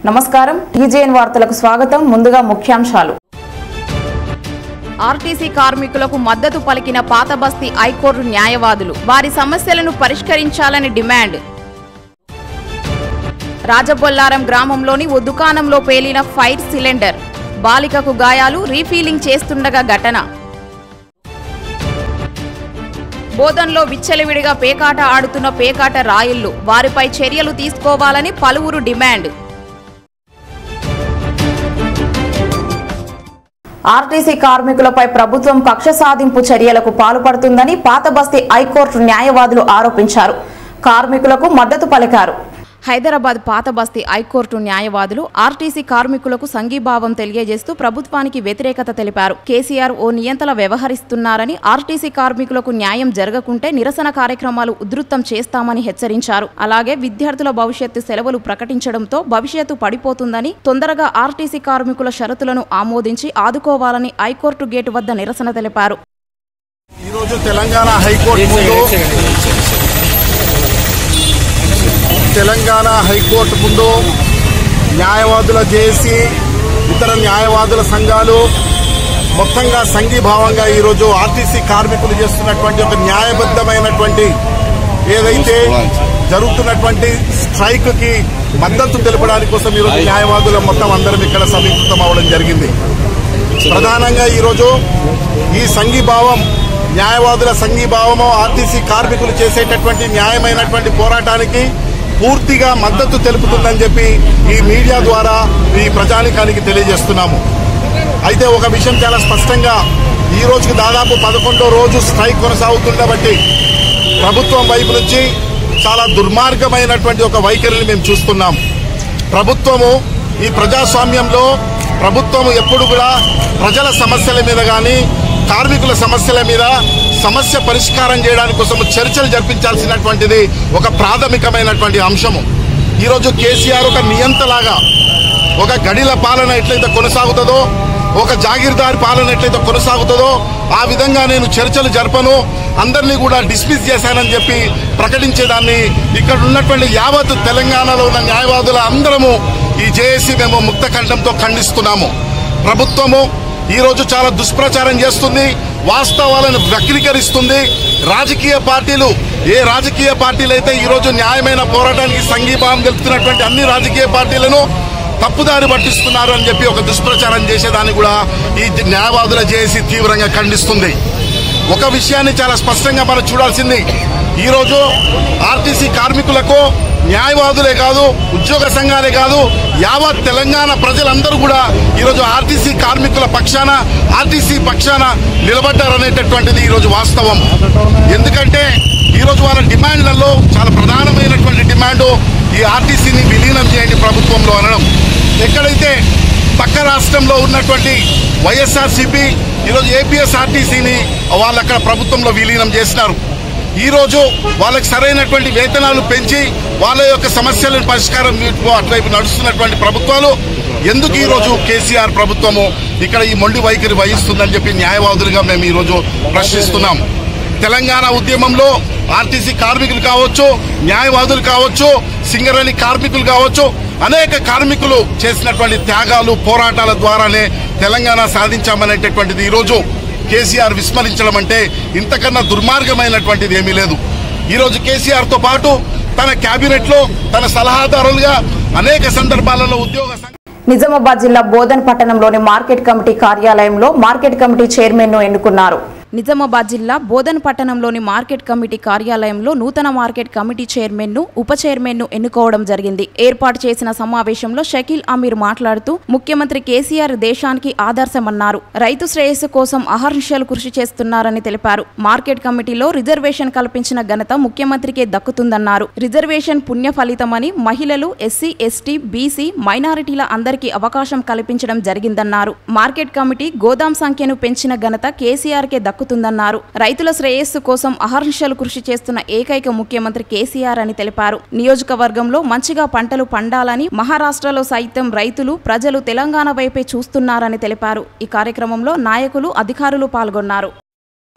నమస్కారం టీజేఎన్ వార్తలకు స్వాగతం ముందుగా ముఖ్యాంశాలు ఆర్టీసీ కార్మికులకు మద్దతు పలికిన పాతబస్తీ హైకోర్టు న్యాయవాదులు వారి సమస్యలను పరిష్కరించాలని డిమాండ్ రాజబొల్లారం గ్రామంలోని ఓ దుకాణంలో పేలిన ఫైర్ సిలిండర్ బాలికకు గాయాలు రీఫీలింగ్ చేస్తుండగా ఘటన బోధన్లో విచ్చలవిడిగా పేకాట ఆడుతున్న పేకాట రాయుళ్లు వారిపై చర్యలు తీసుకోవాలని పలువురు డిమాండ్ ఆర్టీసీ కార్మికులపై ప్రభుత్వం కక్ష సాధింపు చర్యలకు పాల్పడుతుందని పాతబస్తీ హైకోర్టు న్యాయవాదులు ఆరోపించారు కార్మికులకు మద్దతు పలికారు హైదరాబాద్ పాత బస్తీ హైకోర్టు న్యాయవాదులు ఆర్టీసీ కార్మికులకు సంఘీభావం తెలియజేస్తూ ప్రభుత్వానికి వ్యతిరేకత తెలిపారు కేసీఆర్ ఓ నియంతల వ్యవహరిస్తున్నారని ఆర్టీసీ కార్మికులకు న్యాయం జరగకుంటే నిరసన కార్యక్రమాలు ఉధృతం చేస్తామని హెచ్చరించారు అలాగే విద్యార్థుల భవిష్యత్తు సెలవులు ప్రకటించడంతో భవిష్యత్తు పడిపోతుందని తొందరగా ఆర్టీసీ కార్మికుల షరతులను ఆమోదించి ఆదుకోవాలని హైకోర్టు గేటు వద్ద నిరసన తెలిపారు ఈరోజు తెలంగాణ హైకోర్టు ముందు తెలంగాణ హైకోర్టు ముందు న్యాయవాదుల జేసి ఇతర న్యాయవాదుల సంఘాలు మొత్తంగా సంఘీభావంగా ఈరోజు ఆర్టీసీ కార్మికులు చేస్తున్నటువంటి ఒక న్యాయబద్ధమైనటువంటి ఏదైతే జరుగుతున్నటువంటి స్ట్రైక్ కి మద్దతు తెలపడానికి కోసం ఈరోజు న్యాయవాదుల మొత్తం అందరం ఇక్కడ సమీకృతం అవడం జరిగింది ప్రధానంగా ఈరోజు ఈ సంఘీభావం న్యాయవాదుల సంఘీభావము ఆర్టీసీ కార్మికులు చేసేటటువంటి న్యాయమైనటువంటి పోరాటానికి పూర్తిగా మద్దతు తెలుపుతుందని చెప్పి ఈ మీడియా ద్వారా ఈ ప్రజానికానికి తెలియజేస్తున్నాము అయితే ఒక విషయం చాలా స్పష్టంగా ఈ రోజుకి దాదాపు పదకొండో రోజు స్ట్రైక్ కొనసాగుతున్న బట్టి ప్రభుత్వం వైపు నుంచి చాలా దుర్మార్గమైనటువంటి ఒక వైఖరిని మేము చూస్తున్నాం ప్రభుత్వము ఈ ప్రజాస్వామ్యంలో ప్రభుత్వం ఎప్పుడు కూడా ప్రజల సమస్యల మీద కానీ కార్మికుల సమస్యల మీద సమస్య పరిష్కారం చేయడానికి కోసం చర్చలు జరిపించాల్సినటువంటిది ఒక ప్రాథమికమైనటువంటి అంశము ఈరోజు కేసీఆర్ ఒక నియంతలాగా ఒక గడిల పాలన ఎట్లయితే కొనసాగుతుందో ఒక జాగీర్దారి పాలన ఎట్లయితే కొనసాగుతుందో ఆ విధంగా నేను చర్చలు జరపను అందరినీ కూడా డిస్మిస్ చేశానని చెప్పి ప్రకటించేదాన్ని ఇక్కడ ఉన్నటువంటి యావత్ తెలంగాణలో ఉన్న న్యాయవాదుల అందరము ఈ జేఏసీ మేము ముక్త కంఠంతో ఖండిస్తున్నాము ప్రభుత్వము ఈ రోజు చాలా దుష్ప్రచారం చేస్తుంది వాస్తవాలను వక్రీకరిస్తుంది రాజకీయ పార్టీలు ఏ రాజకీయ పార్టీలు అయితే ఈ రోజు న్యాయమైన పోరాటానికి సంఘీభావం తెలుపుతున్నటువంటి అన్ని రాజకీయ పార్టీలను తప్పుదారి పట్టిస్తున్నారు అని చెప్పి ఒక దుష్ప్రచారం చేసేదాన్ని కూడా ఈ న్యాయవాదుల జేఏసీ తీవ్రంగా ఖండిస్తుంది ఒక విషయాన్ని చాలా స్పష్టంగా మనం చూడాల్సింది ఈ రోజు ఆర్టీసీ కార్మికులకు న్యాయవాదులే కాదు ఉద్యోగ సంఘాలే కాదు యావత్ తెలంగాణ ప్రజలందరూ కూడా ఈరోజు ఆర్టీసీ కార్మికుల పక్షాన ఆర్టీసీ పక్షాన నిలబడ్డారనేటటువంటిది ఈరోజు వాస్తవం ఎందుకంటే ఈరోజు వాళ్ళ డిమాండ్లలో చాలా ప్రధానమైనటువంటి డిమాండ్ ఈ ఆర్టీసీని విలీనం చేయండి ప్రభుత్వంలో అనడం ఎక్కడైతే పక్క రాష్ట్రంలో ఉన్నటువంటి వైఎస్ఆర్సీపీ ఈరోజు ఏపీఎస్ఆర్టీసీని వాళ్ళు అక్కడ ప్రభుత్వంలో విలీనం చేసినారు ఈ రోజు వాళ్ళకి సరైనటువంటి వేతనాలు పెంచి వాళ్ళ యొక్క సమస్యలను పరిష్కారం వీటిలో అటువైపు నడుస్తున్నటువంటి ప్రభుత్వాలు ఎందుకు ఈ రోజు కేసీఆర్ ప్రభుత్వము ఇక్కడ ఈ మొండి వైఖరి వహిస్తుందని చెప్పి న్యాయవాదులుగా మేము ఈ రోజు ప్రశ్నిస్తున్నాం తెలంగాణ ఉద్యమంలో ఆర్టీసీ కార్మికులు కావచ్చు న్యాయవాదులు కావచ్చు సింగరేణి కార్మికులు కావచ్చు అనేక కార్మికులు చేసినటువంటి త్యాగాలు పోరాటాల ద్వారానే తెలంగాణ సాధించామనేటటువంటిది ఈరోజు కేసీఆర్ విస్మరించడం అంటే ఇంతకన్నా దుర్మార్గమైనటువంటిది ఏమీ లేదు ఈరోజు కేసీఆర్ తో పాటు తన కేబినెట్ లో తన సలహాదారులుగా అనేక సందర్భాలలో ఉద్యోగ సంఘ నిజామాబాద్ జిల్లా బోధన్ పట్టణంలోని మార్కెట్ కమిటీ కార్యాలయంలో మార్కెట్ కమిటీ చైర్మన్ ను ఎన్నుకున్నారు నిజామాబాద్ జిల్లా బోధన్ పట్టణంలోని మార్కెట్ కమిటీ కార్యాలయంలో నూతన మార్కెట్ కమిటీ చైర్మన్ ను ఉప చైర్మన్ ను ఎన్నుకోవడం జరిగింది ఏర్పాటు చేసిన సమావేశంలో షకీల్ అమీర్ మాట్లాడుతూ ముఖ్యమంత్రి కేసీఆర్ దేశానికి ఆదర్శమన్నారు రైతు శ్రేయస్సు కోసం అహర్నిశలు కృషి చేస్తున్నారని తెలిపారు మార్కెట్ కమిటీలో రిజర్వేషన్ కల్పించిన ఘనత ముఖ్యమంత్రికే దక్కుతుందన్నారు రిజర్వేషన్ పుణ్య ఫలితమని మహిళలు ఎస్సీ ఎస్టీ బీసీ మైనారిటీల అందరికీ అవకాశం కల్పించడం జరిగిందన్నారు మార్కెట్ కమిటీ గోదాం సంఖ్యను పెంచిన ఘనత కేసీఆర్ కే దక్కుతుందన్నారు రైతుల శ్రేయస్సు కోసం అహర్నిశలు కృషి చేస్తున్న ఏకైక ముఖ్యమంత్రి కేసీఆర్ అని తెలిపారు నియోజకవర్గంలో మంచిగా పంటలు పండాలని మహారాష్ట్రలో సైతం రైతులు ప్రజలు తెలంగాణ వైపే చూస్తున్నారని తెలిపారు ఈ కార్యక్రమంలో నాయకులు అధికారులు పాల్గొన్నారు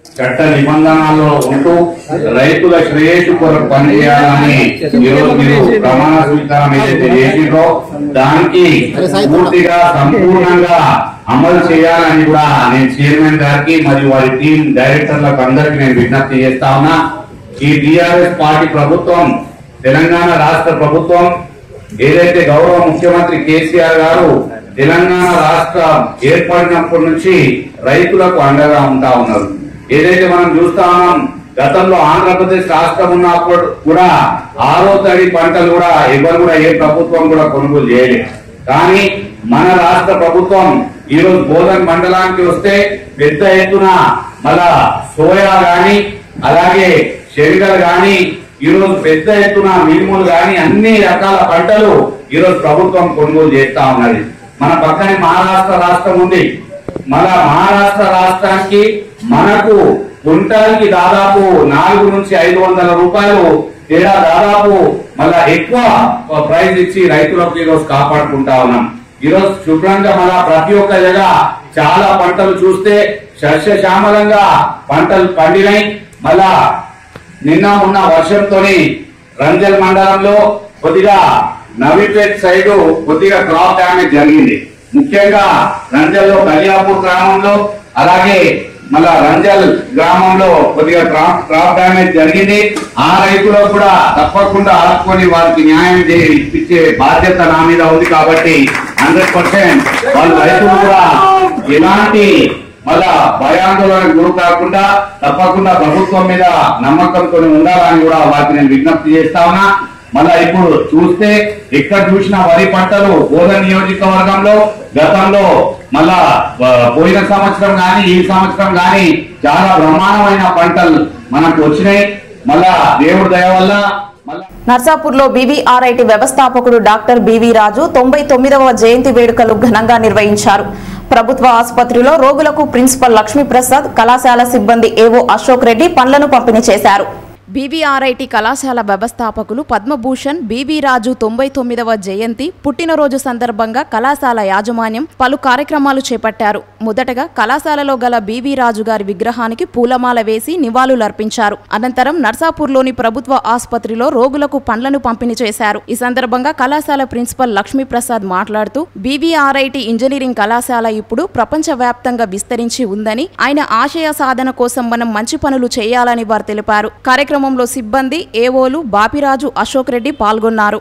చట్ట నిబంధనల్లో ఉంటూ రైతుల శ్రేయస్సు కొరకు పనిచేయాలని ఈరోజు మీరు ప్రమాణ స్వీకారం ఏదైతే చేసిండ్రో దానికి పూర్తిగా సంపూర్ణంగా అమలు చేయాలని కూడా నేను చైర్మన్ గారికి మరియు వారి టీం డైరెక్టర్లకు అందరికీ నేను విజ్ఞప్తి చేస్తా ఉన్నా ఈ టిఆర్ఎస్ పార్టీ ప్రభుత్వం తెలంగాణ రాష్ట్ర ప్రభుత్వం ఏదైతే గౌరవ ముఖ్యమంత్రి కేసీఆర్ గారు తెలంగాణ రాష్ట్ర ఏర్పడినప్పటి నుంచి రైతులకు అండగా ఉంటా ఉన్నారు ఏదైతే మనం చూస్తా ఉన్నాం గతంలో ఆంధ్రప్రదేశ్ రాష్ట్రం ఉన్నప్పుడు కూడా ఆరో తడి పంటలు కూడా ఎవరు కూడా ఏ ప్రభుత్వం కూడా కొనుగోలు చేయలేదు కానీ మన రాష్ట్ర ప్రభుత్వం ఈ రోజు బోధన్ మండలానికి వస్తే పెద్ద ఎత్తున మళ్ళా సోయా గాని అలాగే శనగలు గాని ఈ రోజు పెద్ద ఎత్తున మినుములు గాని అన్ని రకాల పంటలు ఈ రోజు ప్రభుత్వం కొనుగోలు చేస్తా ఉన్నది మన పక్కనే మహారాష్ట్ర రాష్ట్రం ఉంది మన మహారాష్ట్ర రాష్ట్రానికి మనకు క్వింటాల్కి దాదాపు నాలుగు నుంచి ఐదు వందల రూపాయలు తేడా దాదాపు మళ్ళా ఎక్కువ ప్రైస్ ఇచ్చి రైతులకు ఈరోజు కాపాడుకుంటా ఉన్నాం ఈరోజు శుభ్రంగా మళ్ళా ప్రతి ఒక్క జగ చాలా పంటలు చూస్తే సస్యశ్యామలంగా పంటలు పండినాయి మళ్ళా నిన్న ఉన్న వర్షంతోని రంజల్ మండలంలో కొద్దిగా నవీపేట్ సైడ్ కొద్దిగా క్రాప్ డ్యామేజ్ జరిగింది ముఖ్యంగా రంజల్లో కళ్యాపూర్ గ్రామంలో అలాగే మళ్ళా రంజల్ గ్రామంలో కొద్దిగా క్రాప్ క్రాప్ డ్యామేజ్ జరిగింది ఆ రైతులకు కూడా తప్పకుండా ఆదుకొని వారికి న్యాయం చేసి ఇప్పించే బాధ్యత నా మీద ఉంది కాబట్టి హండ్రెడ్ పర్సెంట్ వాళ్ళు రైతులు కూడా ఎలాంటి మళ్ళా భయాందోళనకు గురి కాకుండా తప్పకుండా ప్రభుత్వం మీద నమ్మకంతో ఉండాలని కూడా వారికి నేను విజ్ఞప్తి చేస్తా ఉన్నా మళ్ళా ఇప్పుడు చూస్తే ఎక్కడ చూసిన వరి పంటలు బోధ నియోజకవర్గంలో గతంలో మళ్ళా ఆ, పోయిన సంవత్సరం గాని ఈ సంవత్సరం గాని చాలా బ్రహ్మాండమైన పంటలు మనకు వచ్చినాయి మళ్ళా దేవుడి దయ వల్ల మళ్ళా నర్సాపూర్లో బీవీఆర్ఐటి వ్యవస్థాపకుడు డాక్టర్ బివి రాజు తొంభై తొమ్మిదవ జయంతి వేడుకలు ఘనంగా నిర్వహించారు ప్రభుత్వ ఆసుపత్రిలో రోగులకు ప్రిన్సిపల్ లక్ష్మీప్రసాద్ కళాశాల సిబ్బంది ఏవో అశోక్ రెడ్డి పండ్లను పంపిణీ చేశారు బీవీఆర్ఐటి కళాశాల వ్యవస్థాపకులు పద్మభూషణ్ బీవీ రాజు తొంభై తొమ్మిదవ జయంతి పుట్టినరోజు సందర్భంగా కళాశాల యాజమాన్యం పలు కార్యక్రమాలు చేపట్టారు మొదటగా కళాశాలలో గల బీవీ రాజు గారి విగ్రహానికి పూలమాల వేసి నివాళులర్పించారు అనంతరం నర్సాపూర్లోని ప్రభుత్వ ఆసుపత్రిలో రోగులకు పండ్లను పంపిణీ చేశారు ఈ సందర్భంగా కళాశాల ప్రిన్సిపల్ లక్ష్మీప్రసాద్ మాట్లాడుతూ బీవీఆర్ఐటి ఇంజనీరింగ్ కళాశాల ఇప్పుడు ప్రపంచవ్యాప్తంగా విస్తరించి ఉందని ఆయన ఆశయ సాధన కోసం మనం మంచి పనులు చేయాలని వారు తెలిపారు కార్యక్రమంలో సిబ్బంది ఏవోలు బాపిరాజు అశోక్ రెడ్డి పాల్గొన్నారు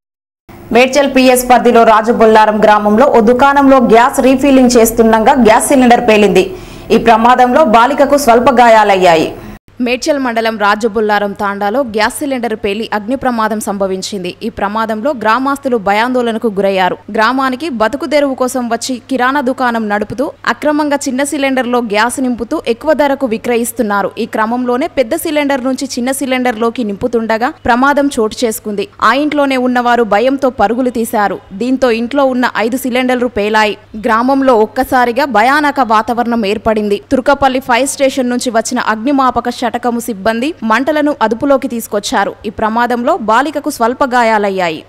మేడ్చల్ పిఎస్ పరిధిలో రాజబొల్లారం గ్రామంలో ఓ దుకాణంలో గ్యాస్ రీఫిల్లింగ్ చేస్తుండగా గ్యాస్ సిలిండర్ పేలింది ఈ ప్రమాదంలో బాలికకు స్వల్ప గాయాలయ్యాయి మేడ్చల్ మండలం రాజబుల్లారం తాండాలో గ్యాస్ సిలిండర్ పేలి అగ్ని ప్రమాదం సంభవించింది ఈ ప్రమాదంలో గ్రామస్తులు భయాందోళనకు గురయ్యారు గ్రామానికి బతుకు తెరువు కోసం వచ్చి కిరాణా దుకాణం నడుపుతూ అక్రమంగా చిన్న సిలిండర్లో గ్యాస్ నింపుతూ ఎక్కువ ధరకు విక్రయిస్తున్నారు ఈ క్రమంలోనే పెద్ద సిలిండర్ నుంచి చిన్న సిలిండర్లోకి నింపుతుండగా ప్రమాదం చోటు చేసుకుంది ఆ ఇంట్లోనే ఉన్నవారు భయంతో పరుగులు తీశారు దీంతో ఇంట్లో ఉన్న ఐదు సిలిండర్లు పేలాయి గ్రామంలో ఒక్కసారిగా భయానక వాతావరణం ఏర్పడింది తుర్కపల్లి ఫైర్ స్టేషన్ నుంచి వచ్చిన అగ్నిమాపక శటకము సిబ్బంది మంటలను అదుపులోకి తీసుకొచ్చారు ఈ ప్రమాదంలో బాలికకు స్వల్ప గాయాలయ్యాయి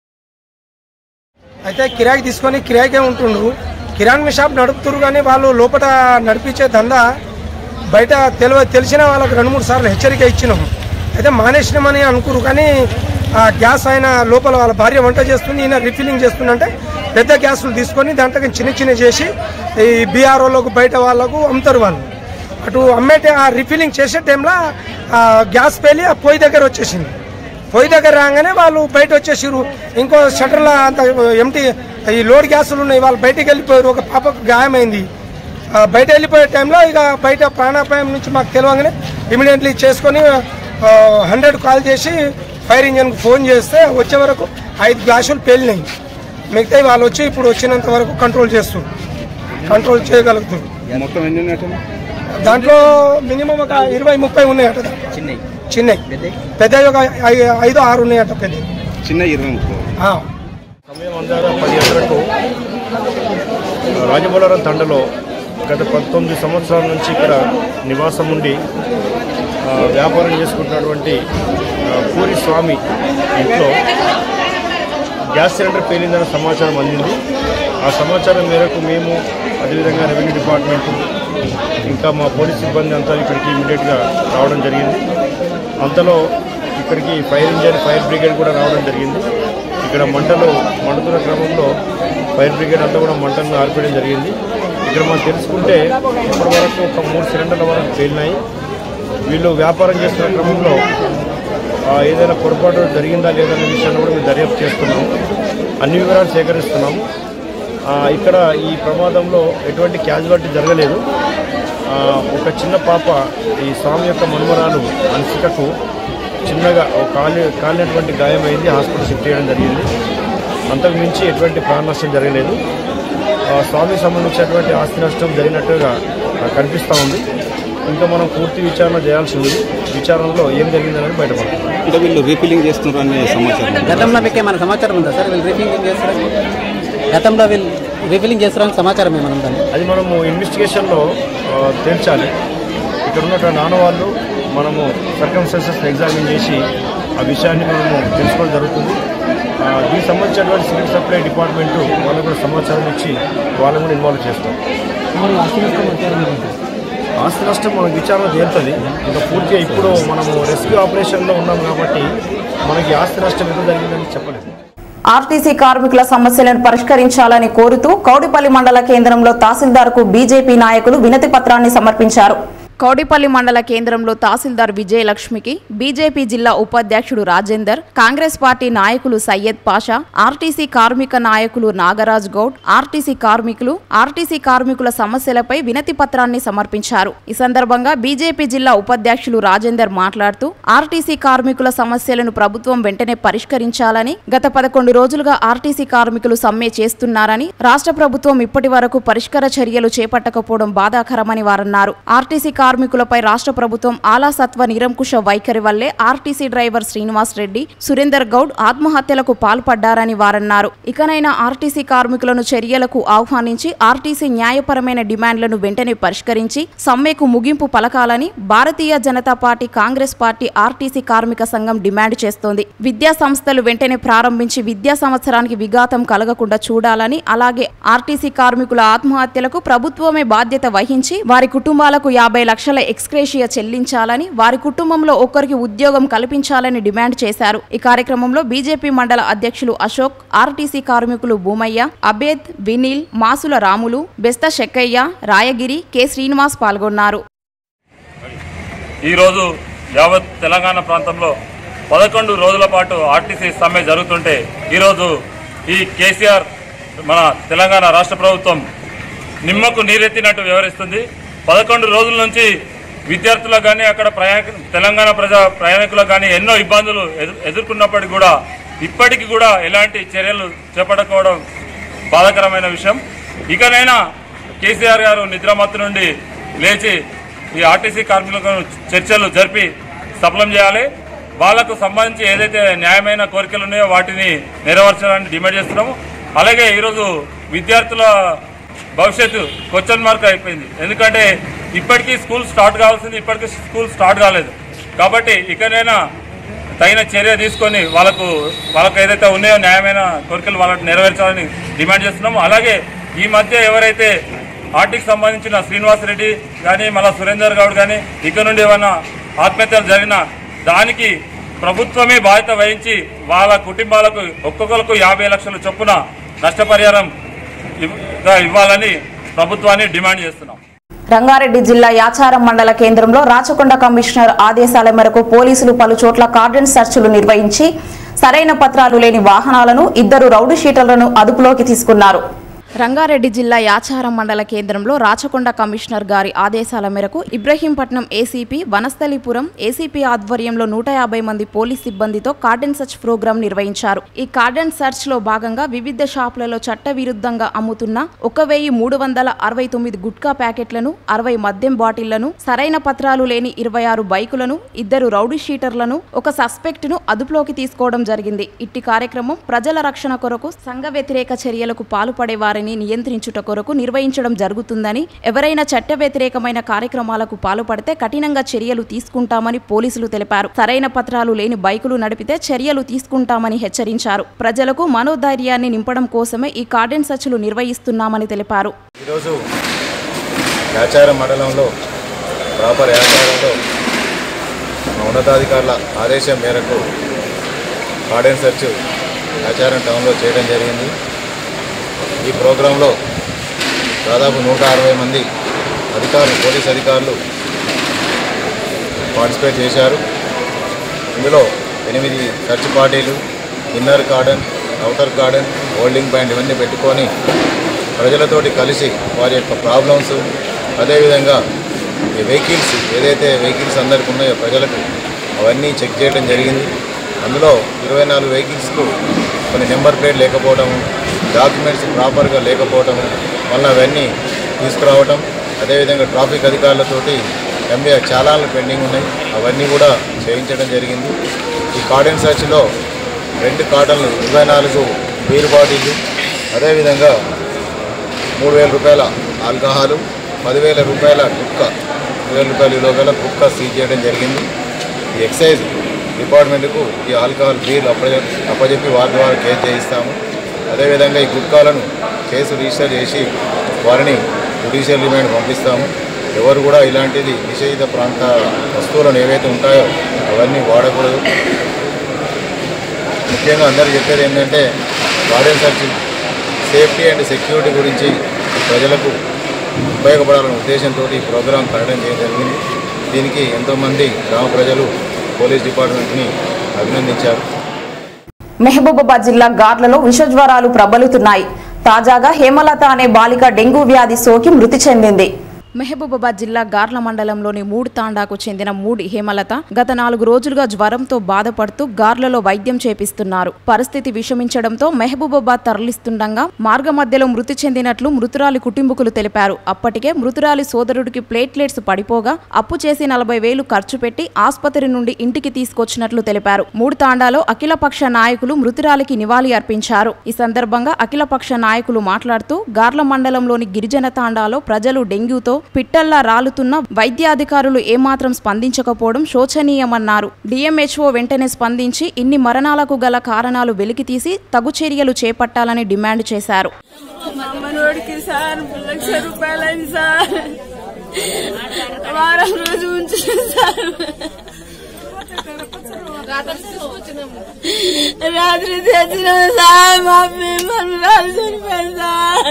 అయితే కిరాయికి తీసుకొని కిరాయికే ఉంటుండు కిరాణా షాప్ నడుపుతురు కానీ వాళ్ళు లోపల నడిపించే దందా బయట తెలివ తెలిసిన వాళ్ళకి రెండు మూడు సార్లు హెచ్చరిక ఇచ్చినాం అయితే మానేసినామని అనుకురు కానీ ఆ గ్యాస్ ఆయన లోపల వాళ్ళ భార్య వంట చేస్తుంది ఈయన రిఫిల్లింగ్ చేస్తుందంటే పెద్ద గ్యాస్లు తీసుకొని దాంట్లో చిన్న చిన్న చేసి ఈ బీఆర్ఓలకు బయట వాళ్ళకు అమ్ముతారు వాళ్ళు అటు అమ్మేటే ఆ రిఫిల్లింగ్ చేసే టైంలో ఆ గ్యాస్ పేలి ఆ పొయ్యి దగ్గర వచ్చేసింది పొయ్యి దగ్గర రాగానే వాళ్ళు బయట వచ్చేసారు ఇంకో షటర్లో అంత ఎంటీ ఈ లోడ్ గ్యాసులు ఉన్నాయి వాళ్ళు బయటికి వెళ్ళిపోయారు ఒక పాపకు గాయమైంది ఆ, బయట వెళ్ళిపోయే టైంలో ఇక బయట ప్రాణాపాయం నుంచి మాకు తెలియగానే ఇమీడియట్లీ చేసుకొని హండ్రెడ్ కాల్ చేసి ఫైర్ ఇంజన్కి ఫోన్ చేస్తే వచ్చే వరకు ఐదు గ్యాసులు పేలినాయి మిగతాయి వాళ్ళు వచ్చి ఇప్పుడు వచ్చినంత వరకు కంట్రోల్ చేస్తారు కంట్రోల్ చేయగలుగుతారు మొత్తం ఎన్ని ఉన్నట్టు దాంట్లో మినిమం ఒక ఇరవై ముప్పై ఉన్నాయట చిన్నవి చిన్నవి పెద్దవి ఒక ఐ- ఐదు ఆరు ఉన్నాయట పెద్ద చిన్న ఇరవై ముప్పై సమయం అందాక పది గంటలకు రాజబోలవరం తండలో గత పంతొమ్మిది సంవత్సరాల నుంచి ఇక్కడ నివాసం ఉండి ఆ, వ్యాపారం చేసుకుంటున్నటువంటి ఆ, పూరి స్వామి ఇంట్లో గ్యాస్ సిలిండర్ పేలిందన్న సమాచారం అందింది ఆ సమాచారం మేరకు మేము అదేవిధంగా రెవెన్యూ డిపార్ట్మెంట్ ఇంకా మా పోలీస్ సిబ్బంది అంతా ఇక్కడికి ఇమీడియట్గా రావడం జరిగింది అంతలో ఇక్కడికి ఫైర్ ఇంజన్ ఫైర్ బ్రిగేడ్ కూడా రావడం జరిగింది ఇక్కడ మంటలు మండుతున్న క్రమంలో ఫైర్ బ్రిగేడ్ అంతా కూడా మంటలను ఆర్పేయడం జరిగింది ఇక్కడ మనం తెలుసుకుంటే ఇప్పటి వరకు ఒక మూడు సిలిండర్ల వరకు పేలినాయి వీళ్ళు వ్యాపారం చేస్తున్న క్రమంలో ఆ, ఏదైనా పొరపాటు జరిగిందా లేదనే విషయాన్ని కూడా మేము దర్యాప్తు చేస్తున్నాము అన్ని వివరాలు సేకరిస్తున్నాము ఆ, ఇక్కడ ఈ ప్రమాదంలో ఎటువంటి క్యాజువాలిటీ జరగలేదు ఆ, ఒక చిన్న పాప ఈ స్వామి యొక్క మనుమరాలు అన్సికకు చిన్నగా ఒక కాలి కాలినటువంటి గాయమైంది హాస్పిటల్ షిఫ్ట్ చేయడం జరిగింది అంతకు మించి ఎటువంటి ప్రాణ నష్టం జరగలేదు ఆ, స్వామికి సంబంధించినటువంటి ఆస్తి నష్టం జరిగినట్టుగా ఆ, కనిపిస్తూ ఉంది ఇంకా మనం పూర్తి విచారణ చేయాల్సి ఉంది విచారణలో ఏం జరిగిందనేది బయటపడుతుంది అంటే వీళ్ళు రీఫిల్లింగ్ చేస్తున్నారు అనే సమాచారం గతంలో మీకు ఏమైనా సమాచారం ఉందా సార్ వీళ్ళు రీఫిలింగ్ చేస్తారా గతంలో వీళ్ళు రీఫిలింగ్ చేస్తారని సమాచారం ఏమైనా ఉందా అది మనము ఇన్వెస్టిగేషన్లో ఆ, తేల్చాలి ఇక్కడ ఉన్నటువంటి నాన్నవాళ్ళు మనము సర్కమ్స్టెన్సెస్ని ఎగ్జామిన్ చేసి ఆ విషయాన్ని మనము తెలుసుకోవడం జరుగుతుంది ఆ, దీనికి సంబంధించినటువంటి సివిల్ సప్లై డిపార్ట్మెంటు వాళ్ళకు కూడా సమాచారం ఇచ్చి వాళ్ళని కూడా ఇన్వాల్వ్ చేస్తాం ఆస్తి నష్టం మనకు విచారణ తేలుతుంది ఇంకా పూర్తిగా ఇప్పుడు మనము రెస్క్యూ ఆపరేషన్లో ఉన్నాం కాబట్టి మనకి ఆస్తి నష్టం ఎంత జరిగిందని చెప్పలేదు ఆర్టీసీ కార్మికుల సమస్యలను పరిష్కరించాలని కోరుతూ కౌడిపల్లి మండల కేంద్రంలో తహసీల్దార్కు బీజేపీ నాయకులు వినతి పత్రాన్ని సమర్పించారు కౌడిపల్లి మండల కేంద్రంలో తహసీల్దార్ విజయలక్ష్మికి బీజేపీ జిల్లా ఉపాధ్యక్షుడు రాజేందర్ కాంగ్రెస్ పార్టీ నాయకులు సయ్యద్ పాషా ఆర్టీసీ కార్మిక నాయకులు నాగరాజ్ గౌడ్ ఆర్టీసీ కార్మికులు ఆర్టీసీ కార్మికుల సమస్యలపై వినతి పత్రాన్ని సమర్పించారు ఈ సందర్భంగా బీజేపీ జిల్లా ఉపాధ్యక్షులు రాజేందర్ మాట్లాడుతూ ఆర్టీసీ కార్మికుల సమస్యలను ప్రభుత్వం వెంటనే పరిష్కరించాలని గత పదకొండు రోజులుగా ఆర్టీసీ కార్మికులు సమ్మె చేస్తున్నారని రాష్ట్ర ప్రభుత్వం ఇప్పటి వరకు పరిష్కార చర్యలు చేపట్టకపోవడం బాధాకరమని వారన్నారు ఆర్టీసీ కార్మికులపై రాష్ట్ర ప్రభుత్వం ఆలాసత్వ నిరంకుశ వైఖరి వల్లే ఆర్టీసీ డ్రైవర్ శ్రీనివాస్ రెడ్డి సురేందర్ గౌడ్ ఆత్మహత్యలకు పాల్పడ్డారని వారన్నారు ఇకనైనా ఆర్టీసీ కార్మికులను చర్యలకు ఆహ్వానించి ఆర్టీసీ న్యాయపరమైన డిమాండ్లను వెంటనే పరిష్కరించి సమ్మెకు ముగింపు పలకాలని Bharatiya Janata party Congress party RTC కార్మిక సంఘం డిమాండ్ చేస్తోంది విద్యా సంస్థలు వెంటనే ప్రారంభించి విద్యా సంవత్సరానికి విఘాతం కలగకుండా చూడాలని అలాగే ఆర్టీసీ కార్మికుల ఆత్మహత్యలకు ప్రభుత్వమే బాధ్యత వహించి వారి కుటుంబాలకు యాభై లక్షల ఎక్స్క్రేషియా చెల్లించాలని వారి కుటుంబంలో ఒక్కరికి ఉద్యోగం కల్పించాలని డిమాండ్ చేశారు ఈ కార్యక్రమంలో బీజేపీ మండల అధ్యక్షులు అశోక్ ఆర్టీసీ కార్మికులు భూమయ్య అబేద్ వినీల్ మాసుల రాములు బెస్త శెక్కయ్య రాయగిరి కె శ్రీనివాస్ పాల్గొన్నారు ఈరోజు యావత్ తెలంగాణ ప్రాంతంలో పదకొండు రోజుల పాటు ఆర్టీసీ సమ్మె జరుగుతుంటే ఈరోజు ఈ కేసీఆర్ మన తెలంగాణ రాష్ట్ర ప్రభుత్వం నిమ్మకు నీరెత్తినట్టు వ్యవహరిస్తుంది పదకొండు రోజుల నుంచి విద్యార్థులకు కానీ అక్కడ ప్రయాణ తెలంగాణ ప్రజా ప్రయాణికులకు కానీ ఎన్నో ఇబ్బందులు ఎదు ఎదుర్కొన్నప్పటికీ కూడా ఇప్పటికీ కూడా ఎలాంటి చర్యలు చేపట్టకపోవడం బాధాకరమైన విషయం ఇకనైనా కేసీఆర్ గారు నిద్రమత్తు నుండి లేచి ఈ ఆర్టీసీ కార్మికులకు చర్చలు జరిపి సఫలం చేయాలి వాళ్లకు సంబంధించి ఏదైతే న్యాయమైన కోరికలు ఉన్నాయో వాటిని నెరవేర్చాలని డిమాండ్ చేస్తున్నాము అలాగే ఈరోజు విద్యార్థుల భవిష్యత్తు క్వశ్చన్ మార్క్ అయిపోయింది ఎందుకంటే ఇప్పటికీ స్కూల్ స్టార్ట్ కావాల్సింది ఇప్పటికీ స్కూల్ స్టార్ట్ కాలేదు కాబట్టి ఇకనైనా తగిన చర్య తీసుకొని వాళ్ళకు వాళ్ళకు ఏదైతే ఉన్నాయో న్యాయమైన కోరికలు వాళ్ళకి నెరవేర్చాలని డిమాండ్ చేస్తున్నాము అలాగే ఈ మధ్య ఎవరైతే ఆర్టీకి సంబంధించిన శ్రీనివాస్ రెడ్డి కానీ మళ్ళా సురేందర్ గౌడ్ కానీ ఇక్కడ నుండి ఏమైనా ఆత్మహత్యలు జరిగినా దానికి ప్రభుత్వమే బాధ్యత వహించి వాళ్ళ కుటుంబాలకు ఒక్కొక్కరికి యాభై లక్షల చొప్పున నష్టపరిహారం ఇవ్- గా ఇవ్వాలని ప్రభుత్వాన్ని డిమాండ్ చేస్తున్నాం రంగారెడ్డి జిల్లా యాచారం మండల కేంద్రంలో రాచకొండ కమిషనర్ ఆదేశాల మేరకు పోలీసులు పలు చోట్ల కార్డన్ సెర్చ్లు నిర్వహించి సరైన పత్రాలు లేని వాహనాలను ఇద్దరు రౌడీ షీటర్లను అదుపులోకి తీసుకున్నారు రంగారెడ్డి జిల్లా యాచారం మండల కేంద్రంలో రాచకొండ కమిషనర్ గారి ఆదేశాల మేరకు ఇబ్రహీంపట్నం ఏసీపీ వనస్థలిపురం ఏసీపీ ఆధ్వర్యంలో నూట యాభై మంది పోలీస్ సిబ్బందితో కార్డన్ సర్చ్ ప్రోగ్రాం నిర్వహించారు ఈ కార్డన్ సర్చ్ లో భాగంగా వివిధ షాపులలో చట్టవిరుద్ధంగా అమ్ముతున్న ఒక వెయ్యి మూడు వందల అరవై తొమ్మిది గుట్కా ప్యాకెట్లను అరవై మద్యం బాటిళ్లను సరైన పత్రాలు లేని ఇరవై ఆరు బైకులను ఇద్దరు రౌడీ షీటర్లను ఒక సస్పెక్ట్ ను అదుపులోకి తీసుకోవడం జరిగింది ఇట్టి కార్యక్రమం ప్రజల రక్షణ కొరకు సంఘ వ్యతిరేక చర్యలకు పాల్పడే వారిని నియంత్రించుట కొరకు నిర్వహించడం జరుగుతుందని ఎవరైనా చట్ట వ్యతిరేకమైన కార్యక్రమాలకు పాల్పడితే కఠినంగా చర్యలు తీసుకుంటామని పోలీసులు తెలిపారు సరైన పత్రాలు లేని బైకులు నడిపితే చర్యలు తీసుకుంటామని హెచ్చరించారు ప్రజలకు మనోధైర్యాన్ని నింపడం కోసమే ఈ కార్డెన్ సర్చ్లు నిర్వహిస్తున్నామని తెలిపారు ఈరోజు యాచారం మండలంలో ప్రాపర్ యాచారంలో మా ఉన్నతాధికారుల ఆదేశం మేరకు గార్డెన్ సెర్చ్ ఆచారం టౌన్లో చేయడం జరిగింది ఈ ప్రోగ్రాంలో దాదాపు నూట అరవై మంది అధికారులు పోలీస్ అధికారులు పార్టిసిపేట్ చేశారు ఇందులో ఎనిమిది సెర్చ్ పార్టీలు inner cordon outer cordon holding point ఇవన్నీ పెట్టుకొని ప్రజలతోటి కలిసి వారి యొక్క ప్రాబ్లమ్స్ అదేవిధంగా ఈ వెహికల్స్ ఏదైతే వెహికల్స్ అందరికి ఉన్నాయో ప్రజలకు అవన్నీ చెక్ చేయడం జరిగింది అందులో ఇరవై నాలుగు వెహికల్స్కు కొన్ని నెంబర్ ప్లేట్ లేకపోవడం డాక్యుమెంట్స్ ప్రాపర్గా లేకపోవడం వల్ల అవన్నీ తీసుకురావటం అదేవిధంగా ట్రాఫిక్ అధికారులతోటి ఎంబీ చాలాలు పెండింగ్ ఉన్నాయి అవన్నీ కూడా చేయించడం జరిగింది ఈ కార్డెన్ సర్చ్లో రెండు కార్డన్లు ఇరవై నాలుగు బీర్ బాటిళ్ళు అదేవిధంగా మూడు వేల రూపాయల ఆల్కహాలు పదివేల రూపాయల కుక్క వేల రూపాయల విలువ గల కుక్క సీజ్ చేయడం జరిగింది ఈ ఎక్సైజ్ డిపార్ట్మెంట్కు ఈ ఆల్కహాల్ బీర్లు అప్పచె అప్పచెప్పి వారి ద్వారా కేసు చేయిస్తాము అదేవిధంగా ఈ గుట్కాలను కేసు రిజిస్టర్ చేసి వారిని జుడిషియల్ రిమాండ్ పంపిస్తాము ఎవరు కూడా ఇలాంటిది నిషేధిత ప్రాంత వస్తువులను ఏవైతే ఉంటాయో అవన్నీ వాడకూడదు ముఖ్యంగా అందరూ చెప్పేది ఏంటంటే cordon search safety and security గురించి ప్రజలకు ఉపయోగపడాలనే ఉద్దేశంతో ఈ ప్రోగ్రాం కట్టడం చేయడం జరిగింది దీనికి ఎంతోమంది గ్రామ ప్రజలు పోలీస్ డిపార్ట్మెంట్ని అభినందించారు మెహబూబాబాద్ జిల్లా గార్లలో విషజ్వరాలు ప్రబలుతున్నాయి తాజాగా హేమలత అనే బాలిక డెంగూ వ్యాధి సోకి మృతి చెందింది మెహబూబాబాద్ జిల్లా గార్ల మండలంలోని మూడు తాండాకు చెందిన మూడి హేమలత గత నాలుగు రోజులుగా జ్వరంతో బాధపడుతూ గార్లలో వైద్యం చేపిస్తున్నారు పరిస్థితి విషమించడంతో మెహబూబాబాద్ తరలిస్తుండగా మార్గ మధ్యలో మృతి చెందినట్లు మృతురాలి కుటుంబకులు తెలిపారు అప్పటికే మృతురాలి సోదరుడికి ప్లేట్లెట్స్ పడిపోగా అప్పు చేసి నలభై వేలు ఖర్చు పెట్టి ఆసుపత్రి నుండి ఇంటికి తీసుకొచ్చినట్లు తెలిపారు మూడు తాండాలో అఖిలపక్ష నాయకులు మృతురాలికి నివాళి అర్పించారు ఈ సందర్భంగా అఖిలపక్ష నాయకులు మాట్లాడుతూ గార్ల మండలంలోని గిరిజన తాండాలో ప్రజలు డెంగ్యూతో పిట్టల్లా రాలుతున్న వైద్యాధికారులు ఏమాత్రం స్పందించకపోవడం శోచనీయమన్నారు డిఎంహెచ్ఓ వెంటనే స్పందించి ఇన్ని మరణాలకు గల కారణాలు వెలికితీసి తగు చర్యలు చేపట్టాలని డిమాండ్ చేశారు మనోడికి సార్ లక్ష రూపాయలు అయింది సార్ వారం రోజు ఉంచిన సార్ రాత్రి తెచ్చిన సార్ మా మనరాలు చనిపోయింది సార్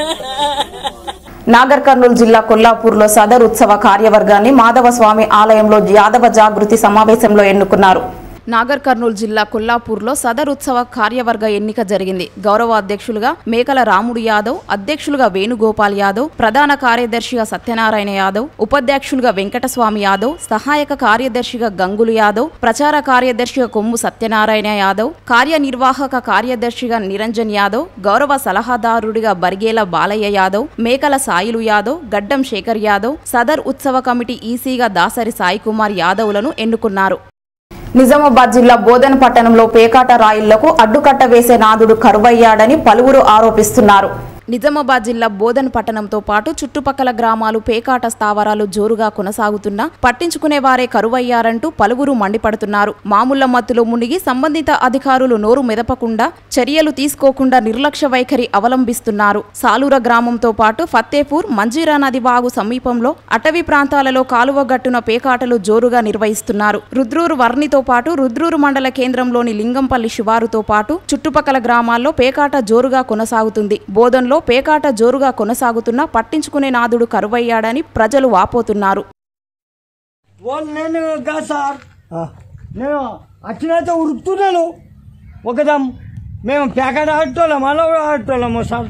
నాగర్ కర్నూలు జిల్లా కొల్లాపూర్లో సదర్ ఉత్సవ కార్యవర్గాన్ని మాధవస్వామి ఆలయంలో యాదవ జాగృతి సమావేశంలో ఎన్నుకున్నారు నాగర్ కర్నూలు జిల్లా కొల్లాపూర్లో సదర్ ఉత్సవ కార్యవర్గ ఎన్నిక జరిగింది గౌరవ అధ్యక్షులుగా మేకల రాముడు యాదవ్ అధ్యక్షులుగా వేణుగోపాల్ యాదవ్ ప్రధాన కార్యదర్శిగా సత్యనారాయణ యాదవ్ ఉపాధ్యక్షులుగా వెంకటస్వామి యాదవ్ సహాయక కార్యదర్శిగా గంగులు యాదవ్ ప్రచార కార్యదర్శిగా కొమ్ము సత్యనారాయణ యాదవ్ కార్యనిర్వాహక కార్యదర్శిగా నిరంజన్ యాదవ్ గౌరవ సలహాదారుడిగా బరిగేల బాలయ్య యాదవ్ మేకల సాయిలు యాదవ్ గడ్డం శేఖర్ యాదవ్ సదర్ ఉత్సవ కమిటీ ఈసీగా దాసరి సాయి కుమార్ యాదవ్లను ఎన్నుకున్నారు నిజామాబాద్ జిల్లా బోధన పట్టణంలో పేకాట రాయిళ్లకు అడ్డుకట్ట వేసే నాదుడు కరువయ్యాడని పలువురు ఆరోపిస్తున్నారు నిజామాబాద్ జిల్లా బోధన్ పట్టణంతో పాటు చుట్టుపక్కల గ్రామాలు పేకాట స్థావరాలు జోరుగా కొనసాగుతున్నా పట్టించుకునే వారే కరువయ్యారంటూ పలువురు మండిపడుతున్నారు మామూళ్ల మత్తులో మునిగి సంబంధిత అధికారులు నోరు మెదపకుండా చర్యలు తీసుకోకుండా నిర్లక్ష్య వైఖరి అవలంబిస్తున్నారు సాలూర గ్రామంతో పాటు ఫత్తేపూర్ మంజీరా నది వాగు సమీపంలో అటవీ ప్రాంతాలలో కాలువ గట్టున పేకాటలు జోరుగా నిర్వహిస్తున్నారు రుద్రూరు వర్ణితో పాటు రుద్రూరు మండల కేంద్రంలోని లింగంపల్లి శివారుతో పాటు చుట్టుపక్కల గ్రామాల్లో పేకాట జోరుగా కొనసాగుతుంది బోధన్లో పేకాట జోరుగా కొనసాగుతున్నా పట్టించుకునే నాదుడు కరువయ్యాడని ప్రజలు వాపోతున్నారు వాళ్ళు నేను గా సార్ నేను వచ్చినైతే ఉరుకుతున్నాను ఒకదం మేము ప్యాకెట్ ఆడుతున్నాం అలా కూడా ఆడుతున్నాము సార్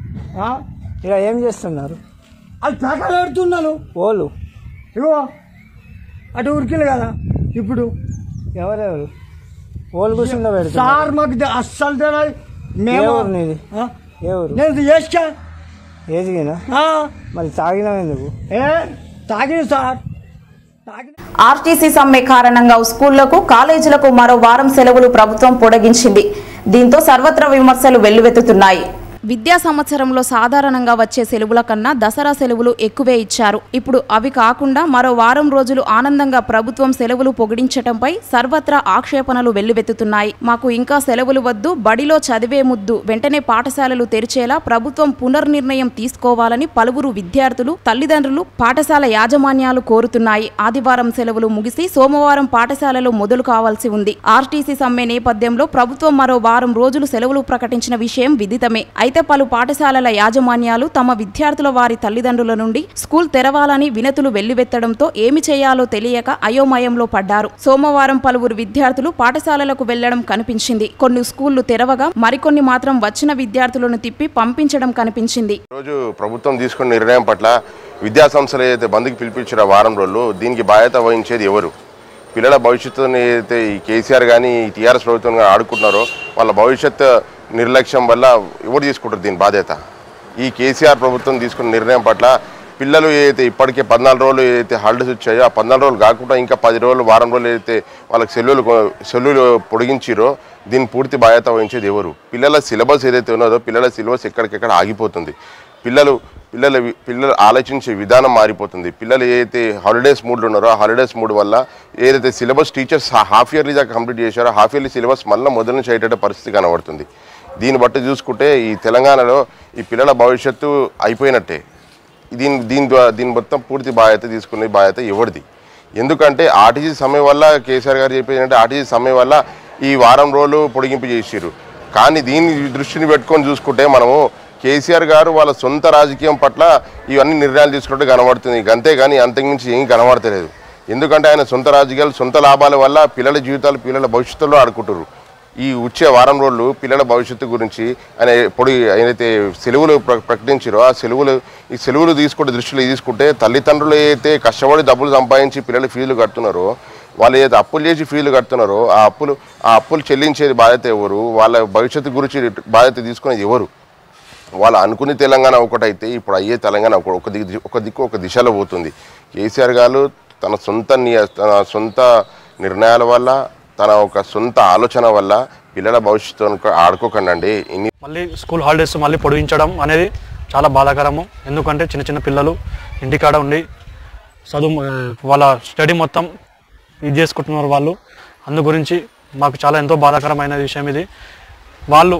ఇలా ఏం చేస్తున్నారు అది ప్యాకెట్ ఆడుతున్నాను ఓళ్ళు ఇగో అటు ఉరికిలు కదా ఇప్పుడు ఎవరెవరు ఓళ్ళు కూర్చుండ పెడతారు సార్ మాకు తె- అస్సలు తెలియదు మేము ఎవరు నీది ఆ? ఎవరు నేను చేసా ఏదిగినా మరి తాగినావు ఎందుకు ఏ తాగిన సార్ ఆర్టీసీ సమ్మె కారణంగా స్కూళ్లకు కాలేజీలకు మరో వారం సెలవులు ప్రభుత్వం పొడిగించింది దీంతో సర్వత్రా విమర్శలు వెల్లువెత్తుతున్నాయి విద్యా సంవత్సరంలో సాధారణంగా వచ్చే సెలవుల కన్నా దసరా సెలవులు ఎక్కువే ఇచ్చారు ఇప్పుడు అవి కాకుండా మరో వారం రోజులు ఆనందంగా ప్రభుత్వం సెలవులు పొగిడించటంపై సర్వత్రా ఆక్షేపణలు వెల్లువెత్తుతున్నాయి మాకు ఇంకా సెలవులు వద్దు బడిలో చదివే ముద్దు వెంటనే పాఠశాలలు తెరిచేలా ప్రభుత్వం పునర్నిర్ణయం తీసుకోవాలని పలువురు విద్యార్థులు తల్లిదండ్రులు పాఠశాల యాజమాన్యాలు కోరుతున్నాయి ఆదివారం సెలవులు ముగిసి సోమవారం పాఠశాలలో మొదలు కావాల్సి ఉంది ఆర్టీసీ సమ్మె నేపథ్యంలో ప్రభుత్వం మరో వారం రోజులు సెలవులు ప్రకటించిన విషయం విదితమే అయితే పలు పాఠశాలల యాజమాన్యాలు తమ విద్యార్థుల వారి తల్లిదండ్రుల నుండి స్కూల్ తెరవాలని వినతులు వెల్లువెత్తడంతో ఏమి చేయాలో తెలియక అయోమయంలో పడ్డారు సోమవారం పలువురు విద్యార్థులు పాఠశాలలకు వెళ్లడం కనిపించింది కొన్ని స్కూళ్లు తెరవగా మరికొన్ని మాత్రం వచ్చిన విద్యార్థులను తిప్పి పంపించడం కనిపించింది రోజు ప్రభుత్వం తీసుకున్న నిర్ణయం పట్ల విద్యా సంస్థలు ఏదైతే బంద్కి పిలిపించిన వారం రోజులు దీనికి బాధ్యత వహించేది ఎవరు పిల్లల భవిష్యత్తుని ఏదైతే ఈ కేసీఆర్ కానీ ఈ టీఆర్ఎస్ ప్రభుత్వం కానీ ఆడుకుంటున్నారో వాళ్ళ భవిష్యత్ నిర్లక్ష్యం వల్ల ఎవరు తీసుకుంటారు దీని బాధ్యత ఈ కేసీఆర్ ప్రభుత్వం తీసుకున్న నిర్ణయం పట్ల పిల్లలు ఏదైతే ఇప్పటికే పద్నాలుగు రోజులు ఏదైతే హాలిడేస్ వచ్చాయో ఆ పద్నాలుగు రోజులు కాకుండా ఇంకా పది రోజులు వారం రోజులు ఏదైతే వాళ్ళకి సెల్లులు సెల్లులు పొడిగించిరో దీని పూర్తి బాధ్యత వహించేది ఎవరు పిల్లల సిలబస్ ఏదైతే ఉన్నదో పిల్లల సిలబస్ ఎక్కడికెక్కడ ఆగిపోతుంది పిల్లలు పిల్లల వి- పిల్లలు ఆలోచించే విధానం మారిపోతుంది పిల్లలు ఏదైతే హాలిడేస్ మూడ్లు ఉన్నారో ఆ హాలిడేస్ మూడ్ వల్ల ఏదైతే సిలబస్ టీచర్స్ హాఫ్ ఇయర్లీ దాకా కంప్లీట్ చేశారో హాఫ్ ఇయర్లీ సిలబస్ మళ్ళీ మొదలు నుంచి అయ్యేట పరిస్థితి కనబడుతుంది దీన్ని బట్టి చూసుకుంటే ఈ తెలంగాణలో ఈ పిల్లల భవిష్యత్తు అయిపోయినట్టే దీని దీని ద్వారా దీని మొత్తం పూర్తి బాధ్యత తీసుకునే బాధ్యత ఎవరిది ఎందుకంటే ఆర్టీసీ సమ్మె వల్ల కేసీఆర్ గారు చెప్పేది ఏంటంటే ఆర్టీసీ సమ్మె వల్ల ఈ వారం రోజులు పొడిగింపు చేసిర్రు కానీ దీన్ని దృష్టిని పెట్టుకొని చూసుకుంటే మనము కేసీఆర్ గారు వాళ్ళ సొంత రాజకీయం పట్ల ఇవన్నీ నిర్ణయాలు తీసుకున్నట్టు కనబడుతుంది అంతేగాని అంతకుమించి ఏం కనబడతలేదు ఎందుకంటే ఆయన సొంత రాజకీయాలు సొంత లాభాల వల్ల పిల్లల జీవితాలు పిల్లల భవిష్యత్తులో ఆడుకుంటారు ఈ వచ్చే వారం రోజులు పిల్లల భవిష్యత్తు గురించి ఆయన పొడి ఏదైతే సెలవులు ప్ర- ప్రకటించారో ఆ సెలవులు ఈ సెలవులు తీసుకుంటే దృష్టిలో తీసుకుంటే తల్లిదండ్రులు అయితే కష్టపడి డబ్బులు సంపాదించి పిల్లల ఫీజులు కడుతున్నారో వాళ్ళు ఏదైతే అప్పులు చేసి ఫీజులు కడుతున్నారో ఆ అప్పులు ఆ అప్పులు చెల్లించేది బాధ్యత ఎవరు వాళ్ళ భవిష్యత్తు గురించి బాధ్యత తీసుకునేది ఎవరు వాళ్ళు అనుకునే తెలంగాణ ఒకటైతే ఇప్పుడు అయ్యే తెలంగాణ ఒక ఒక దిక్కు ఒక దిక్కు ఒక దిశలో పోతుంది కేసీఆర్ గారు తన సొంత నియ- తన సొంత నిర్ణయాల వల్ల తన ఒక సొంత ఆలోచన వల్ల పిల్లల భవిష్యత్తు ఆడుకోకండి ఇన్ని మళ్ళీ స్కూల్ హాలిడేస్ మళ్ళీ పొడిగించడం అనేది చాలా బాధాకరము ఎందుకంటే చిన్న చిన్న పిల్లలు ఇంటికాడ ఉండి చదువు ఆ, వాళ్ళ స్టడీ మొత్తం ఇది చేసుకుంటున్నారు వాళ్ళు అందు గురించి మాకు చాలా ఎంతో బాధాకరమైన విషయం ఇది వాళ్ళు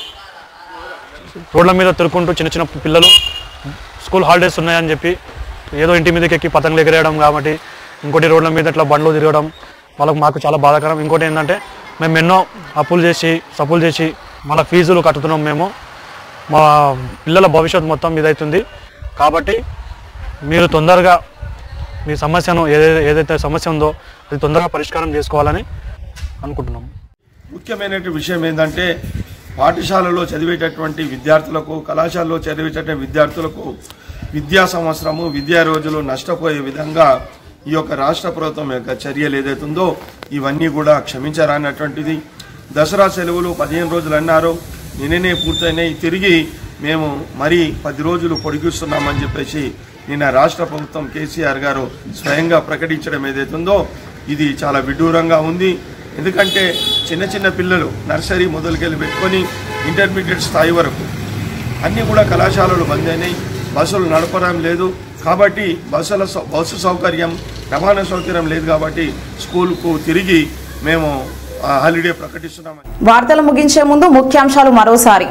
రోడ్ల మీద తిరుక్కుంటూ చిన్న చిన్న పిల్లలు స్కూల్ హాలిడేస్ ఉన్నాయని చెప్పి ఏదో ఇంటి మీదకి ఎక్కి పతంగులు ఎగరేయడం కాబట్టి ఇంకోటి రోడ్ల మీద ఇట్లా బండ్లు తిరగడం వాళ్ళకు మాకు చాలా బాధాకరం ఇంకోటి ఏంటంటే మేము ఎన్నో అప్పులు చేసి సప్పులు చేసి మళ్ళీ ఫీజులు కట్టుతున్నాం మేము మా పిల్లల భవిష్యత్తు మొత్తం ఇదవుతుంది కాబట్టి మీరు తొందరగా మీ సమస్యను ఏదైతే ఏదైతే సమస్య ఉందో అది తొందరగా పరిష్కారం చేసుకోవాలని అనుకుంటున్నాం ముఖ్యమైనటువంటి విషయం ఏంటంటే పాఠశాలలో చదివేటటువంటి విద్యార్థులకు కళాశాలలో చదివేటటువంటి విద్యార్థులకు విద్యా సంవత్సరము విద్యా రోజులు నష్టపోయే విధంగా ఈ యొక్క రాష్ట్ర ప్రభుత్వం యొక్క చర్యలు ఏదైతుందో ఇవన్నీ కూడా క్షమించరానటువంటిది దసరా సెలవులు పదిహేను రోజులు అన్నారు నిన్ననే పూర్తయినాయి తిరిగి మేము మరీ పది రోజులు పొడిగిస్తున్నామని చెప్పేసి నిన్న రాష్ట్ర ప్రభుత్వం కేసీఆర్ గారు స్వయంగా ప్రకటించడం ఏదైతుందో ఇది చాలా విడ్డూరంగా ఉంది ఎందుకంటే చిన్న చిన్న పిల్లలు నర్సరీ మొదలుకెళ్ళి పెట్టుకొని ఇంటర్మీడియట్ స్థాయి వరకు అన్నీ కూడా కళాశాలలు బంద్ అయినాయి బస్సులు నడపడం లేదు కాబట్టి బస్సుల సౌ- బస్సు సౌకర్యం రవాణా సౌకర్యం లేదు కాబట్టి స్కూల్కు తిరిగి మేము ఆ, హాలిడే ప్రకటిస్తున్నాం వార్తలు ముగించే ముందు ముఖ్యాంశాలు మరోసారి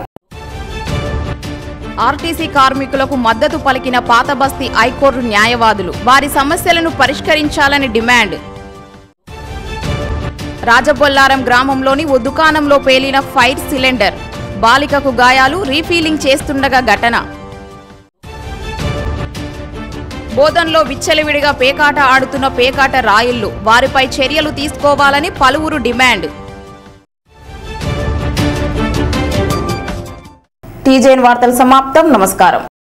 ఆర్టీసీ కార్మికులకు మద్దతు పలికిన పాత బస్తీ హైకోర్టు న్యాయవాదులు వారి సమస్యలను పరిష్కరించాలని డిమాండ్ రాజబొల్లారం గ్రామంలోని ఓ దుకాణంలో పేలిన ఫైర్ సిలిండర్ బాలికకు గాయాలు రీఫీలింగ్ చేస్తుండగా ఘటన బోధన్లో విచ్చలవిడిగా పేకాట ఆడుతున్న పేకాట రాయుళ్లు వారిపై చర్యలు తీసుకోవాలని పలువురు డిమాండ్ టీజేఎన్ వార్తలు సమాప్తం నమస్కారం